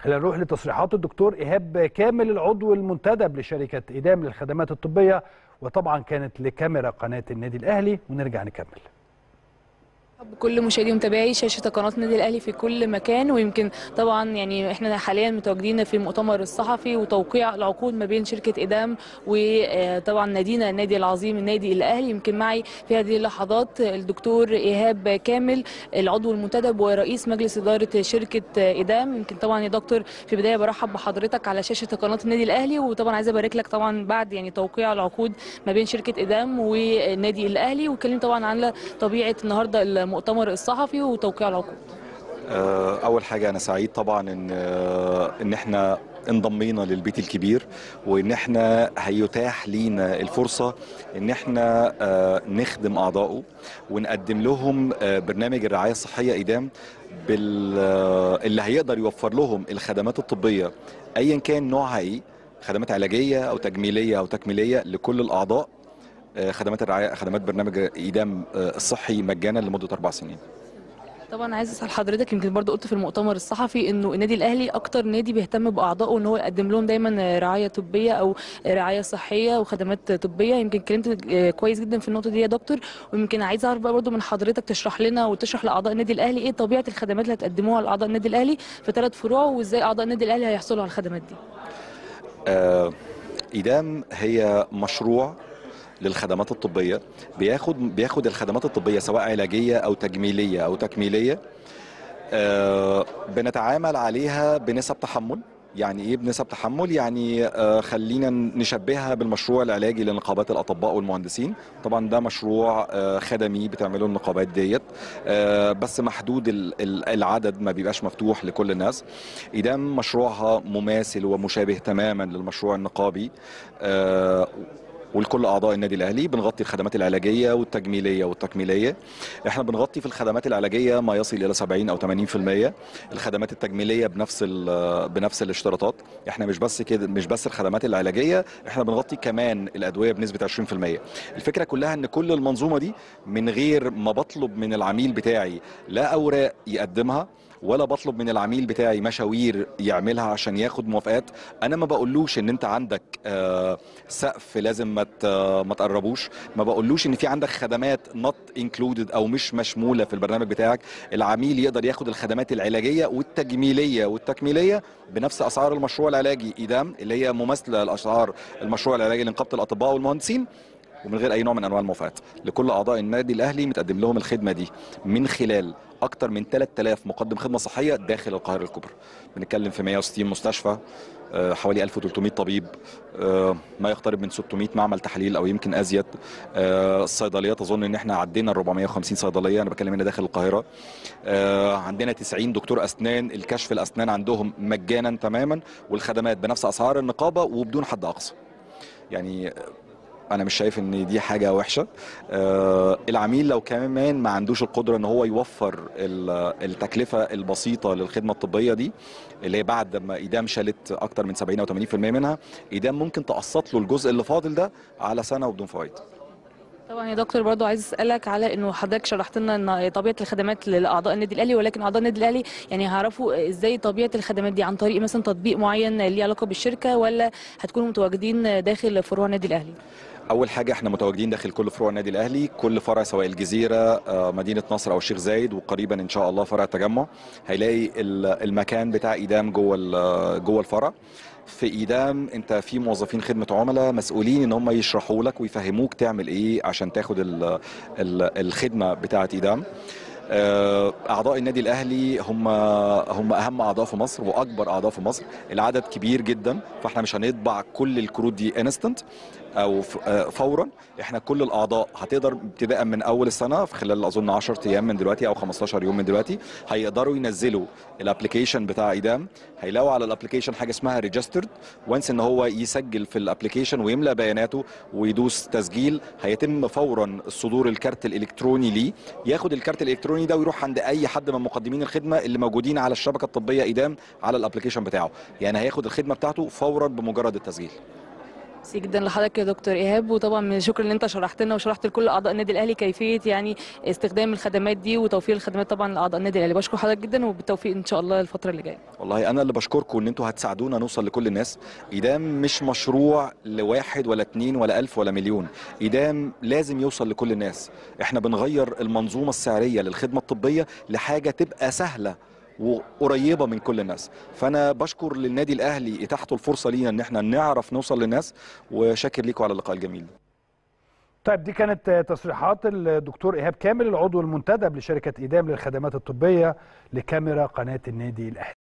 خلينا نروح لتصريحات الدكتور ايهاب كامل العضو المنتدب لشركه ايدام للخدمات الطبيه وطبعا كانت لكاميرا قناه النادي الاهلي ونرجع نكمل بكل مشاهدي ومتابعي شاشه قناه النادي الاهلي في كل مكان ويمكن طبعا يعني احنا حاليا متواجدين في المؤتمر الصحفي وتوقيع العقود ما بين شركه ادام وطبعا نادينا النادي العظيم النادي الاهلي يمكن معي في هذه اللحظات الدكتور ايهاب كامل العضو المنتدب ورئيس مجلس اداره شركه ادام يمكن طبعا يا دكتور في البدايه برحب بحضرتك على شاشه قناه النادي الاهلي وطبعا عايزه ابارك لك طبعا بعد يعني توقيع العقود ما بين شركه ادام والنادي الاهلي واتكلم طبعا عن طبيعه النهارده المؤتمر الصحفي وتوقيع العقود اول حاجه انا سعيد طبعا ان ان احنا انضمينا للبيت الكبير وان احنا هيتاح لينا الفرصه ان احنا نخدم اعضائه ونقدم لهم برنامج الرعايه الصحيه ايدام بال اللي هيقدر يوفر لهم الخدمات الطبيه ايا كان نوعها ايه خدمات علاجيه او تجميليه او تكميليه لكل الاعضاء خدمات الرعايه خدمات برنامج ايدام الصحي مجانا لمده اربع سنين طبعا عايز اسال حضرتك يمكن برضو قلت في المؤتمر الصحفي انه النادي الاهلي اكتر نادي بيهتم باعضائه ان هو يقدم لهم دايما رعايه طبيه او رعايه صحيه وخدمات طبيه يمكن اتكلمت كويس جدا في النقطه دي يا دكتور ويمكن عايز اعرف بقى برضو من حضرتك تشرح لنا وتشرح لاعضاء النادي الاهلي ايه طبيعه الخدمات اللي هتقدموها لاعضاء النادي الاهلي في ثلاث فروع وازاي اعضاء النادي الاهلي هيحصلوا على الخدمات دي آه ايدام هي مشروع للخدمات الطبيه بياخد بياخد الخدمات الطبيه سواء علاجيه او تجميليه او تكميليه آه بنتعامل عليها بنسب تحمل يعني ايه بنسب تحمل يعني آه خلينا نشبهها بالمشروع العلاجي لنقابات الاطباء والمهندسين طبعا ده مشروع آه خدمي بتعمله النقابات ديت آه بس محدود العدد ما بيبقاش مفتوح لكل الناس ايدام مشروعها مماثل ومشابه تماما للمشروع النقابي آه ولكل اعضاء النادي الاهلي بنغطي الخدمات العلاجيه والتجميليه والتكميليه احنا بنغطي في الخدمات العلاجيه ما يصل الى 70 او 80% الخدمات التجميليه بنفس بنفس الاشتراطات احنا مش بس كده مش بس الخدمات العلاجيه احنا بنغطي كمان الادويه بنسبه 20% الفكره كلها ان كل المنظومه دي من غير ما بطلب من العميل بتاعي لا اوراق يقدمها ولا بطلب من العميل بتاعي مشاوير يعملها عشان ياخد موافقات انا ما بقولوش ان انت عندك آه سقف لازم ما ما تقربوش ما بقولوش ان في عندك خدمات نوت انكلودد او مش مشموله في البرنامج بتاعك العميل يقدر ياخد الخدمات العلاجيه والتجميليه والتكميليه بنفس اسعار المشروع العلاجي ايدام اللي هي مماثله لاسعار المشروع العلاجي لنقابه الاطباء والمهندسين ومن غير اي نوع من انواع الموافقات لكل اعضاء النادي الاهلي متقدم لهم الخدمه دي من خلال اكثر من 3000 مقدم خدمه صحيه داخل القاهره الكبرى بنتكلم في 160 مستشفى حوالي 1300 طبيب ما يقترب من 600 معمل تحليل او يمكن ازيد الصيدليات اظن ان احنا عدينا ال 450 صيدليه انا بتكلم هنا داخل القاهره عندنا 90 دكتور اسنان الكشف الاسنان عندهم مجانا تماما والخدمات بنفس اسعار النقابه وبدون حد اقصى يعني انا مش شايف ان دي حاجه وحشه آه العميل لو كمان ما عندوش القدره ان هو يوفر التكلفه البسيطه للخدمه الطبيه دي اللي هي بعد ما ايدام شالت اكتر من 70 او 80% منها ايدام ممكن تقسط له الجزء اللي فاضل ده على سنه وبدون فوائد طبعا يا دكتور برضو عايز اسالك على انه حضرتك شرحت لنا ان طبيعه الخدمات لاعضاء النادي الاهلي ولكن اعضاء النادي الاهلي يعني هيعرفوا ازاي طبيعه الخدمات دي عن طريق مثلا تطبيق معين ليه علاقه بالشركه ولا هتكونوا متواجدين داخل فروع النادي الاهلي؟ اول حاجه احنا متواجدين داخل كل فروع النادي الاهلي كل فرع سواء الجزيره مدينه نصر او الشيخ زايد وقريبا ان شاء الله فرع التجمع هيلاقي المكان بتاع ايدام جوه جوه الفرع في ايدام انت في موظفين خدمه عملاء مسؤولين ان هم يشرحوا لك ويفهموك تعمل ايه عشان تاخد ال ال الخدمه بتاعه ايدام اعضاء النادي الاهلي هم هم اهم اعضاء في مصر واكبر اعضاء في مصر العدد كبير جدا فاحنا مش هنطبع كل الكروت دي انستنت او فورا احنا كل الاعضاء هتقدر ابتداء من اول السنه في خلال اظن 10 ايام من دلوقتي او 15 يوم من دلوقتي هيقدروا ينزلوا الابلكيشن بتاع ايدام هيلاقوا على الابلكيشن حاجه اسمها ريجسترد وانس ان هو يسجل في الابلكيشن ويملى بياناته ويدوس تسجيل هيتم فورا صدور الكارت الالكتروني ليه ياخد الكارت الالكتروني ده ويروح عند اي حد من مقدمين الخدمه اللي موجودين على الشبكه الطبيه ايدام على الابلكيشن بتاعه يعني هياخد الخدمه بتاعته فورا بمجرد التسجيل ميرسي جدا لحضرتك يا دكتور ايهاب وطبعا شكرا ان انت شرحت لنا وشرحت لكل اعضاء النادي الاهلي كيفيه يعني استخدام الخدمات دي وتوفير الخدمات طبعا لاعضاء النادي الاهلي بشكر حضرتك جدا وبالتوفيق ان شاء الله الفتره اللي جايه والله انا اللي بشكركم ان انتوا هتساعدونا نوصل لكل الناس ايدام مش مشروع لواحد ولا اتنين ولا الف ولا مليون ايدام لازم يوصل لكل الناس احنا بنغير المنظومه السعريه للخدمه الطبيه لحاجه تبقى سهله وقريبه من كل الناس فانا بشكر للنادي الاهلي اتاحته الفرصه لينا ان احنا نعرف نوصل للناس وشاكر ليكم على اللقاء الجميل ده طيب دي كانت تصريحات الدكتور ايهاب كامل العضو المنتدب لشركه ايدام للخدمات الطبيه لكاميرا قناه النادي الاهلي